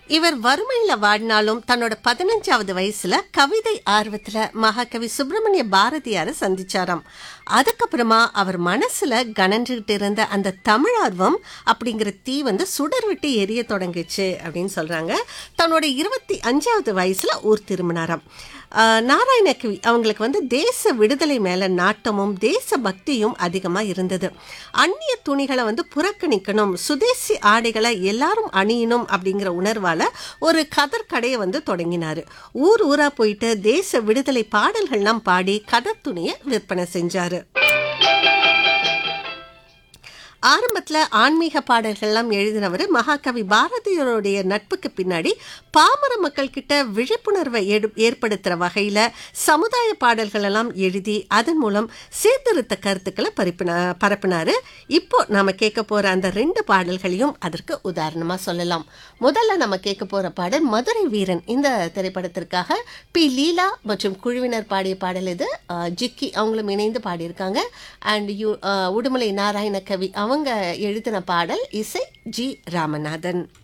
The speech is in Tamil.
இவர் வறுமையில வாடினாலும் தன்னோட பதினஞ்சாவது வயசுல கவிதை ஆர்வத்துல மகாகவி சுப்பிரமணிய பாரதியார சந்திச்சாராம் அதுக்கப்புறமா அவர் மனசுல கனஞ்சுகிட்டு இருந்த அந்த தமிழார்வம் அப்படிங்கிற தீ வந்து சுடர் விட்டு எரிய தொடங்குச்சு அப்படின்னு சொல்றாங்க தன்னோட இருபத்தி அஞ்சாவது வயசுல ஊர் திரும்பினாராம் ஆஹ் நாராயணகவி அவங்களுக்கு வந்து தேச விடுதலை மேல நாட்டமும் தேச பக்தியும் அதிகமா இருந்தது அந்நிய துணிகளை வந்து புறக்கணிக்கணும் சுதேசி ஆடைகளை எல்லாரும் அணியணும் அப்படிங்கிற உணர்வால ஒரு கதர் கடையை வந்து தொடங்கினாரு ஊர் ஊரா போயிட்டு தேச விடுதலை பாடல்கள்லாம் பாடி கதர் துணியை விற்பனை செஞ்சாரு ஆரம்பத்துல ஆன்மீக பாடல்கள்லாம் எழுதினவர் மகாகவி பாரதியாருடைய நட்புக்கு பின்னாடி பாமர மக்கள் கிட்ட விழிப்புணர்வை ஏடு- ஏற்படுத்துற வகையில சமுதாய பாடல்கள் எல்லாம் எழுதி அதன் மூலம் சீர்திருத்த கருத்துக்களை பரப்பின பரப்பினாரு இப்போ நாம கேட்க போற அந்த ரெண்டு பாடல்களையும் அதற்கு உதாரணமா சொல்லலாம் முதல்ல நம்ம கேட்க போற பாடல் மதுரை வீரன் இந்த திரைப்படத்திற்காக பி லீலா மற்றும் குழுவினர் பாடிய பாடல் இது அஹ், ஜிக்கி அவங்களும் இணைந்து பாடியிருக்காங்க and you uh, Udumalai Narayana Kavi அவங்க எழுதின பாடல் இசை ஜி ராமநாதன்